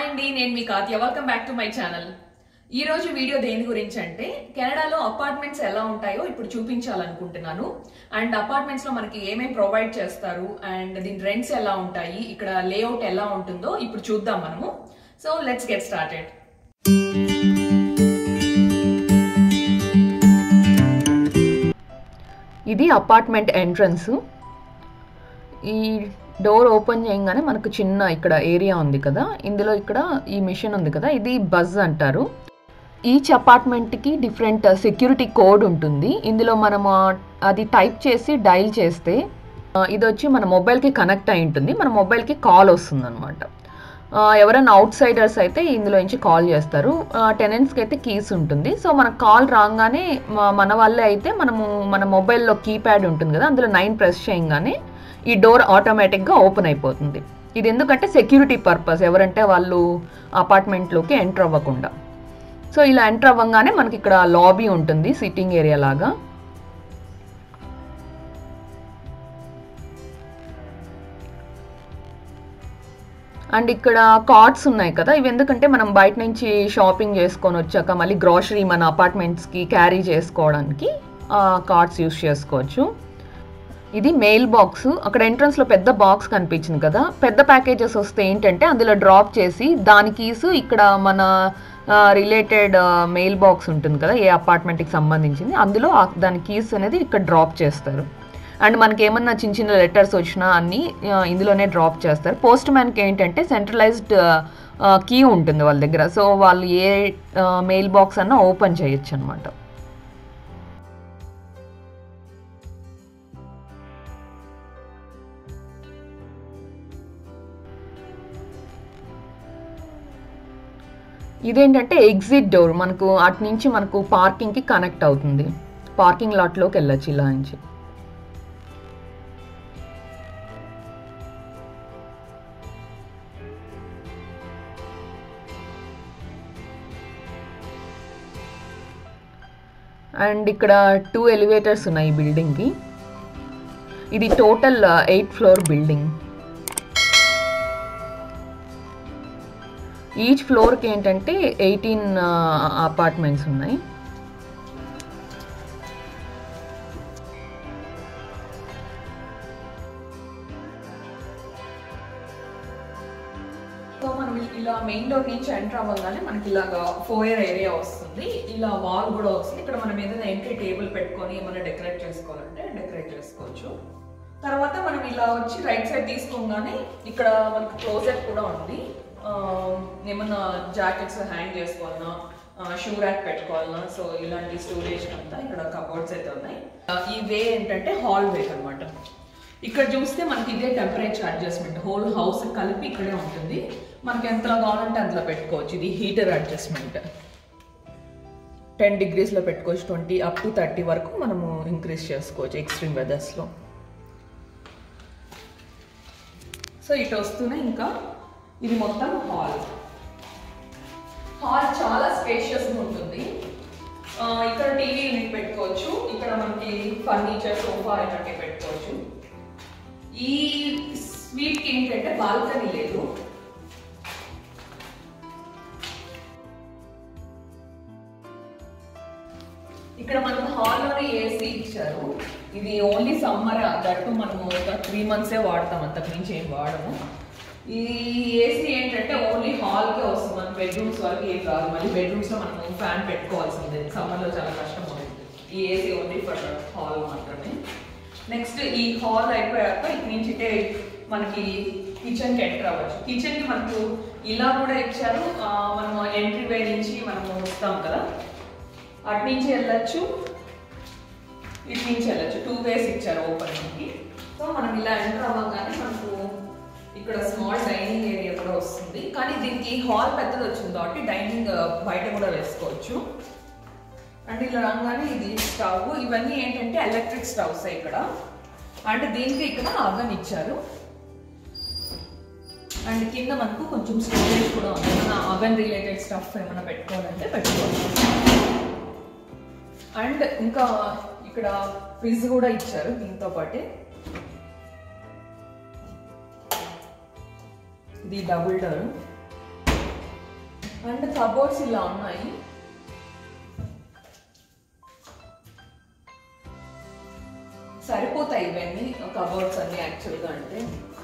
అండి నేను మీ Kathya welcome back to my channel ఈ రోజు వీడియో దేని గురించి అంటే కెనడాలో అపార్ట్మెంట్స్ ఎలా ఉంటాయో ఇప్పుడు చూపించాలనుకుంటున్నాను అండ్ అపార్ట్మెంట్స్ లో మనకి ఏమేమి ప్రొవైడ్ చేస్తారు అండ్ దీని రెంట్స్ ఎలా ఉంటాయి ఇక్కడ లేఅవుట్ ఎలా ఉంటుందో ఇప్పుడు చూద్దాం మనము సో లెట్స్ గెట్ స్టార్టెడ్ ఇది అపార్ట్మెంట్ ఎంట్రన్స్ ఈ డోర్ ఓపెన్ చేయగానే మనకు చిన్న ఇక్కడ ఏరియా ఉంది కదా ఇందులో ఇక్కడ ఈ మిషన్ ఉంది కదా ఇది బజ్ అంటారు ఈచ్ అపార్ట్మెంట్కి డిఫరెంట్ సెక్యూరిటీ కోడ్ ఉంటుంది ఇందులో మనం అది టైప్ చేసి డైల్ చేస్తే ఆ, ఇది వచ్చి మన మొబైల్కి కనెక్ట్ అయి ఉంటుంది మన మొబైల్కి కాల్ వస్తుంది అనమాట ఎవరైనా అవుట్ సైడర్స్ అయితే ఇందులో నుంచి కాల్ చేస్తారు టెనెంట్స్కి అయితే కీస్ ఉంటుంది సో మనకు కాల్ రాగానే మ- మన వాళ్ళే అయితే మనము మన మొబైల్లో కీప్యాడ్ ఉంటుంది కదా అందులో నైన్ ప్రెస్ చేయగానే ఈ డోర్ ఆటోమేటిక్గా ఓపెన్ అయిపోతుంది ఇది ఎందుకంటే సెక్యూరిటీ పర్పస్ ఎవరంటే వాళ్ళు అపార్ట్మెంట్లోకి ఎంటర్ అవ్వకుండా సో ఇలా ఎంటర్ అవ్వగానే మనకి ఇక్కడ లాబీ ఉంటుంది సిట్టింగ్ ఏరియా లాగా అండ్ ఇక్కడ కార్ట్స్ ఉన్నాయి కదా ఇవి ఎందుకంటే మనం బయట నుంచి షాపింగ్ చేసుకొని వచ్చాక మళ్ళీ గ్రాసరీ మన అపార్ట్మెంట్స్కి క్యారీ చేసుకోవడానికి కార్ట్స్ యూస్ చేసుకోవచ్చు ఇది మెయిల్ బాక్స్ అక్కడ ఎంట్రన్స్లో పెద్ద బాక్స్ కనిపించింది కదా పెద్ద ప్యాకేజెస్ వస్తే ఏంటంటే అందులో డ్రాప్ చేసి దాని కీస్ ఇక్కడ మన రిలేటెడ్ మెయిల్ బాక్స్ ఉంటుంది కదా ఏ అపార్ట్మెంట్కి సంబంధించింది అందులో ఆ- దాని కీస్ అనేది ఇక్కడ డ్రాప్ చేస్తారు అండ్ మనకి ఏమన్నా చిన్న చిన్న లెటర్స్ వచ్చినా అన్నీ ఆ, ఇందులోనే డ్రాప్ చేస్తారు పోస్ట్ మ్యాన్కి ఏంటంటే సెంట్రలైజ్డ్ కీ ఉంటుంది వాళ్ళ దగ్గర సో వాళ్ళు ఏ మెయిల్ బాక్స్ అన్నా ఓపెన్ చేయొచ్చు అనమాట ఇదేంటంటే ఎగ్జిట్ డోర్ మనకు అటు నుంచి మనకు పార్కింగ్కి కనెక్ట్ అవుతుంది పార్కింగ్ లాట్లోకి వెళ్ళొచ్చు ఇలా నుంచి అండ్ ఇక్కడ టూ ఎలివేటర్స్ ఉన్నాయి ఈ బిల్డింగ్కి ఇది total eight floor building each ఫ్లోర్కి ఏంటంటే ఎయిటీన్ అపార్ట్మెంట్స్ ఉన్నాయి సో మనం ఇలా మెయిన్ డోర్ నుంచి ఎంటర్ అవ్వగానే మనకి ఇలాగా ఫోయర్ ఏరియా వస్తుంది ఇలా వాల్ కూడా వస్తుంది ఇక్కడ మనం ఏదైనా ఎంట్రీ టేబుల్ పెట్టుకొని ఏమైనా డెకరేట్ చేసుకోవాలంటే డెకరేట్ చేసుకోవచ్చు తర్వాత మనం ఇలా వచ్చి రైట్ సైడ్ తీసుకోగానే ఇక్కడ మనకి క్లోజెట్ కూడా ఉంది ఆ, ఏమన్నా జాకెట్స్ హ్యాంగ్ చేసుకోవాలన్నా షూ ర్యాక్ పెట్టుకోవాలన్నా సో ఇలాంటి స్టోరేజ్ అంతా ఇక్కడ కబోర్డ్స్ అయితే ఉన్నాయి ఆ, ఈ వే ఏంటంటే హాల్ వే అన్నమాట ఇక్కడ చూస్తే మనకి ఇదే టెంపరేచర్ అడ్జస్ట్మెంట్ హోల్ హౌస్ కలిపి ఇక్కడే ఉంటుంది మనకి ఎంతలో కావాలంటే అంతలో పెట్టుకోవచ్చు ఇది హీటర్ అడ్జస్ట్మెంట్ టెన్ డిగ్రీస్లో పెట్టుకోవచ్చు ట్వంటీ అప్ టు థర్టీ వరకు మనము ఇంక్రీజ్ చేసుకోవచ్చు ఎక్స్ట్రీమ్ వెదర్స్లో సో ఇటు వస్తూనే ఇంకా ఇది మొత్తం హాల్ హాల్ చాలా స్పేషియస్గా ఉంటుంది ఆ, ఇక్కడ టీవీ యూనిట్ పెట్టుకోవచ్చు ఇక్కడ మనకి ఫర్నిచర్ సోఫా ఇలాంటివి పెట్టుకోవచ్చు ఈ స్వీట్ కి ఏంటంటే బాల్కనీ లేదు ఇక్కడ మనకు హాల్లోనే ఏసీ ఇచ్చారు ఇది ఓన్లీ సమ్మర్ దట్టు మనము ఒక త్రీ మంత్సే వాడతాం అంతకు మించి ఏం వాడము ఈ ఏసీ ఏంటంటే ఓన్లీ హాల్కే వస్తుంది మన బెడ్రూమ్స్ వరకు ఏం రాదు మళ్ళీ బెడ్రూమ్స్ లో మనం ఫ్యాన్ పెట్టుకోవాల్సిందే సమ్మర్ లో చాలా కష్టం అవుతుంది ఈ ఏసీ ఓన్లీ ఫర్ హాల్ మాత్రమే నెక్స్ట్ ఈ హాల్ అయిపోయాక ఇటు నుంచి ఇటే మనకి కిచెన్ కి ఎంటర్ అవ్వచ్చు కిచెన్ కి మనకు ఇలా కూడా ఇచ్చారు ఆ, మనం ఎంట్రీ వే నుంచి మనము వస్తాం కదా అటు నుంచి వెళ్ళొచ్చు ఇటు నుంచి వెళ్ళొచ్చు టూ వేస్ ఇచ్చారు ఓపెన్ కి సో మనం ఇలా ఎంటర్ అవ్వగానే మనకు ఇక్కడ స్మాల్ డైనింగ్ ఏరియా కూడా వస్తుంది కానీ దీనికి హాల్ పెద్దది వచ్చింది కాబట్టి డైనింగ్ బయట కూడా వేసుకోవచ్చు అండ్ ఇలా రాగానే ఇది స్టవ్ ఇవన్నీ ఏంటంటే ఎలక్ట్రిక్ స్టవ్స్ ఇక్కడ అండ్ దీనికి ఇక్కడ అవన్ ఇచ్చారు అండ్ కింద మనకు కొంచెం స్టోరేజ్ కూడా ఉంది మన అవెన్ రిలేటెడ్ స్టఫ్ ఏమైనా పెట్టుకోవాలంటే పెట్టుకోవచ్చు అండ్ ఇంకా ఇక్కడ ఫ్రిడ్జ్ కూడా ఇచ్చారు దీంతో పాటే ఇది డబుల్ డోర్ అండ్ కబోర్డ్స్ ఇలా ఉన్నాయి సరిపోతాయి ఇవన్నీ కబోర్డ్స్ అన్ని యాక్చువల్గా అంటే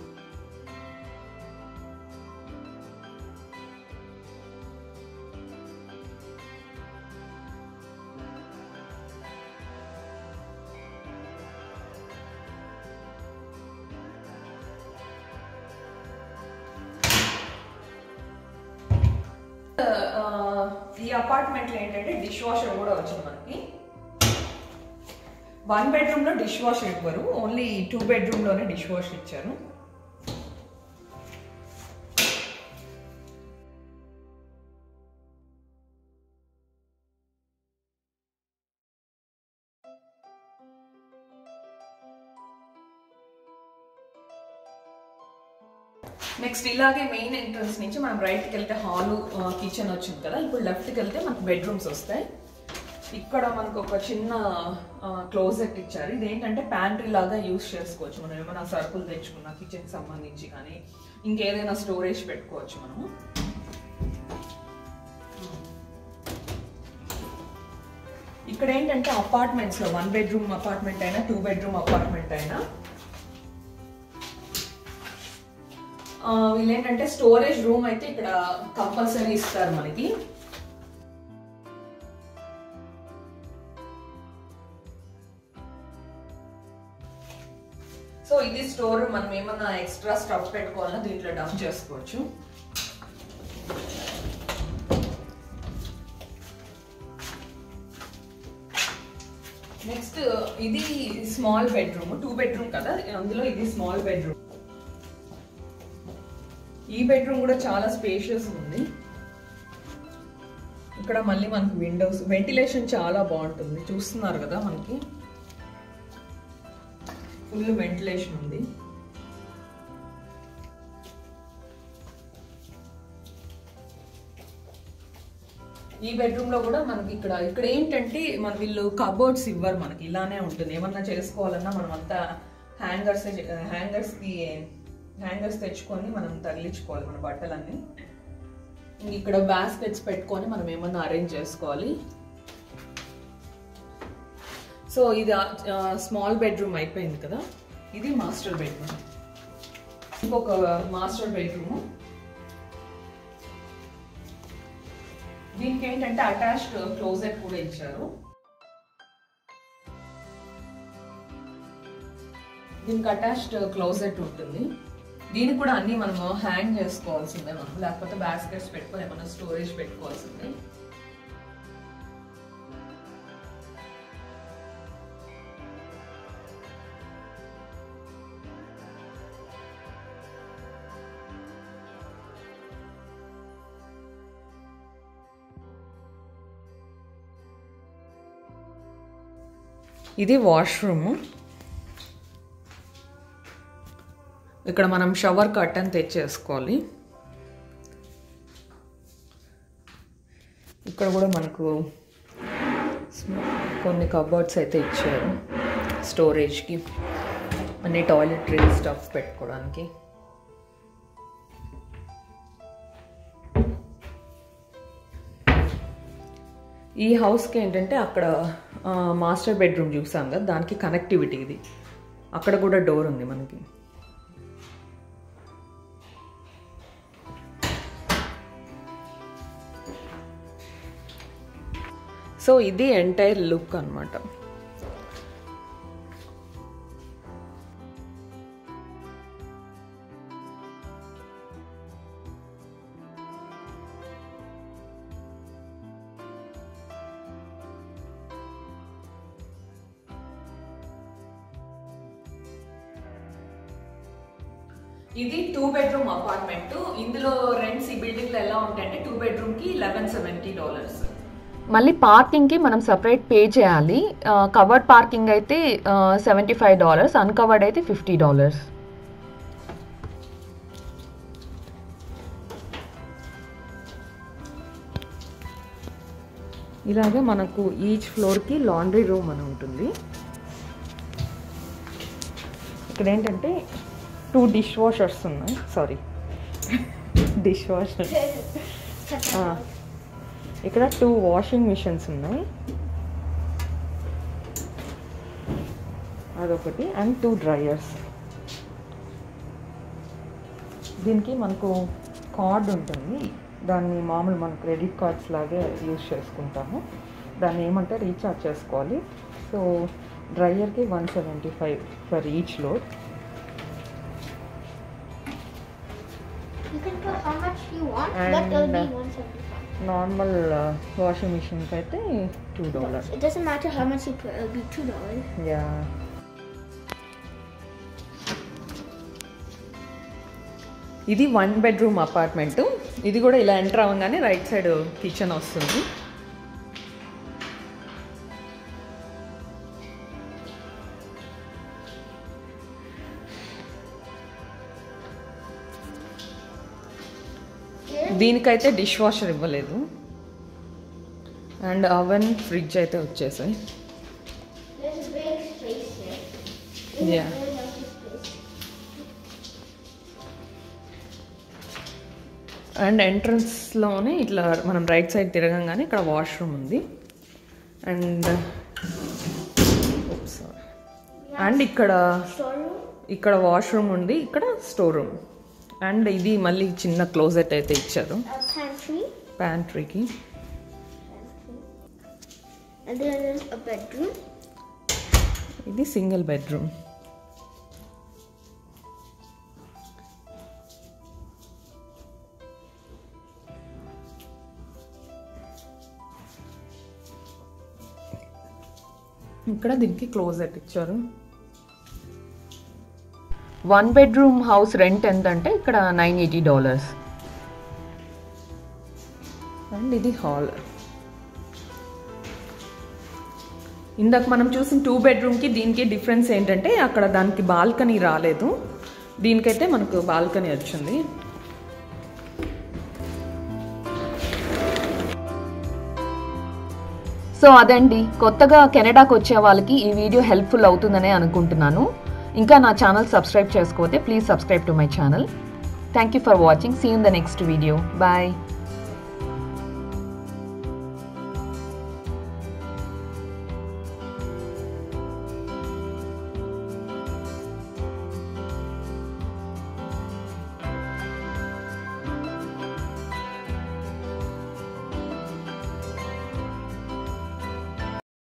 ఆ, ఈ అపార్ట్మెంట్లో ఏంటంటే డిష్ వాషర్ కూడా వచ్చింది మనకి వన్ బెడ్రూమ్ లో డిష్ వాషర్ ఇవ్వరు ఓన్లీ టూ బెడ్రూమ్ లోనే డిష్ వాషర్ ఇచ్చారు నెక్స్ట్ ఇలాగే మెయిన్ ఎంట్రన్స్ నుంచి మనం రైట్కి వెళ్తే హాల్ కిచెన్ వచ్చింది కదా ఇప్పుడు లెఫ్ట్కి వెళ్తే మనకు బెడ్రూమ్స్ వస్తాయి ఇక్కడ మనకు ఒక చిన్న క్లోజెట్ ఇచ్చారు ఇదేంటంటే ప్యాంట్రీ లాగా యూస్ చేసుకోవచ్చు మనం ఏమైనా సరుకులు తెచ్చుకున్న కిచెన్ సంబంధించి కానీ ఇంకేదైనా స్టోరేజ్ పెట్టుకోవచ్చు మనము ఇక్కడ ఏంటంటే అపార్ట్మెంట్స్ లో వన్ బెడ్రూమ్ అపార్ట్మెంట్ అయినా టూ బెడ్రూమ్ అపార్ట్మెంట్ అయినా ఆ, వీళ్ళేంటంటే స్టోరేజ్ రూమ్ అయితే ఇక్కడ కంపల్సరీ ఇస్తారు మనకి సో ఇది స్టోర్ మనం ఏమన్నా ఎక్స్ట్రా స్టఫ్ పెట్టుకోవాలన్నా దీంట్లో డంప్ చేసుకోవచ్చు నెక్స్ట్ ఇది స్మాల్ బెడ్రూమ్ టూ బెడ్రూమ్ కదా అందులో ఇది స్మాల్ బెడ్రూమ్ ఈ బెడ్రూమ్ కూడా చాలా స్పేషియస్ ఉంది ఇక్కడ మళ్ళీ మనకి విండోస్ వెంటిలేషన్ చాలా బాగుంటుంది చూస్తున్నారు కదా మనకి ఫుల్ వెంటిలేషన్ ఉంది ఈ బెడ్రూమ్ లో కూడా మనకి ఇక్కడ ఇక్కడ ఏంటంటే మన వీళ్ళు కబోర్డ్స్ ఇవ్వరు మనకి ఇలానే ఉంటుంది ఏమన్నా చేసుకోవాలన్నా మనం అంతా హ్యాంగర్స్ హ్యాంగర్స్ కి హ్యాంగర్స్ తెచ్చుకొని మనం తగిలించుకోవాలి మన బట్టలన్నీ ఇంక ఇక్కడ బాస్కెట్స్ పెట్టుకొని మనం ఏమన్నా అరేంజ్ చేసుకోవాలి సో ఇది స్మాల్ బెడ్రూమ్ అయిపోయింది కదా ఇది మాస్టర్ బెడ్రూమ్ ఇంకొక మాస్టర్ బెడ్రూమ్ దీనికి ఏంటంటే అటాచ్డ్ క్లోజెట్ కూడా ఇచ్చారు దీనికి అటాచ్డ్ క్లోజెట్ ఉంటుంది దీనికి కూడా అన్ని మనము హ్యాంగ్ చేసుకోవాల్సిందే మనం లేకపోతే బాస్కెట్స్ పెట్టుకొని ఏమైనా స్టోరేజ్ పెట్టుకోవాల్సిందే ఇది వాష్రూమ్ ఇక్కడ మనం షవర్ కర్టన్ తెచ్చేసుకోవాలి ఇక్కడ కూడా మనకు కొన్ని కబోర్డ్స్ అయితే ఇచ్చారు స్టోరేజ్కి అన్ని టాయిలెటరీ స్టఫ్ పెట్టుకోవడానికి ఈ హౌస్కి ఏంటంటే అక్కడ ఆ, మాస్టర్ బెడ్రూమ్ చూసాం కదా దానికి కనెక్టివిటీ ఇది అక్కడ కూడా డోర్ ఉంది మనకి సో ఇది ఎంటైర్ లుక్ అన్నమాట ఇది టూ బెడ్రూమ్ అపార్ట్మెంట్ ఇందులో రెంట్స్ ఈ బిల్డింగ్ లో ఎలా ఉంటాయంటే టూ బెడ్రూమ్ కి లెవెన్ సెవెంటీ డాలర్స్ మళ్ళీ పార్కింగ్కి మనం సపరేట్ పే చేయాలి కవర్డ్ పార్కింగ్ అయితే సెవెంటీ ఫైవ్ డాలర్స్ అన్కవర్డ్ అయితే ఫిఫ్టీ డాలర్స్ ఇలాగే మనకు ఈచ్ ఫ్లోర్కి లాండ్రీ రూమ్ అని ఉంటుంది ఇక్కడ ఏంటంటే టూ డిష్ వాషర్స్ ఉన్నాయి సారీ డిష్ వాషర్ ఆ, ఇక్కడ టూ వాషింగ్ మిషన్స్ ఉన్నాయి అదొకటి అండ్ టూ డ్రయర్స్ దీనికి మనకు కార్డ్ ఉంటుంది దాన్ని మామూలు మన క్రెడిట్ కార్డ్స్ లాగే యూజ్ చేసుకుంటాము దాన్ని ఏమంటే రీఛార్జ్ చేసుకోవాలి సో డ్రయర్కి one seventy five for each load You can put how much you want, And, but it'll be uh, 175. Normal washing మిషన్కి అయితే two dollars It doesn't matter how much you put, it'll be two dollars. Yeah ఇది one bedroom apartment ఇది కూడా ఇలా enter అవ్వగానే right side kitchen వస్తుంది దీనికైతే dish washer ఇవ్వలేదు అండ్ అవెన్ ఫ్రిడ్జ్ అయితే వచ్చేసాయి There's a big space here. Yeah. There's empty space. And ఎంట్రన్స్లోనే ఇట్లా మనం రైట్ సైడ్ తిరగంగానే ఇక్కడ వాష్రూమ్ ఉంది అండ్ అండ్ ఇక్కడ Storeroom. ఇక్కడ వాష్రూమ్ ఉంది ఇక్కడ స్టోర్ రూమ్ అండ్ ఇది మళ్ళీ చిన్న క్లోజెట్ అయితే ఇచ్చారు A pantry. ప్యాంట్రీకి And then there's a bedroom. ఇది సింగిల్ బెడ్రూమ్ ఇక్కడ దీనికి క్లోజెట్ ఇచ్చారు వన్ బెడ్రూమ్ హౌస్ రెంట్ ఎంత అంటే ఇక్కడ నైన్ ఎయిటీ డాలర్స్ అండ్ ఇది హాల్ ఇందాక మనం చూసిన టూ బెడ్రూమ్కి దీనికి డిఫరెన్స్ ఏంటంటే అక్కడ దానికి బాల్కనీ రాలేదు దీనికైతే మనకు బాల్కనీ వచ్చింది సో అదండి కొత్తగా కెనడాకి వచ్చే వాళ్ళకి ఈ వీడియో హెల్ప్ఫుల్ అవుతుందనే అనుకుంటున్నాను ఇంకా నా ఛానల్ సబ్స్క్రైబ్ చేసుకోతే please subscribe to my channel thank you for watching see in the next video bye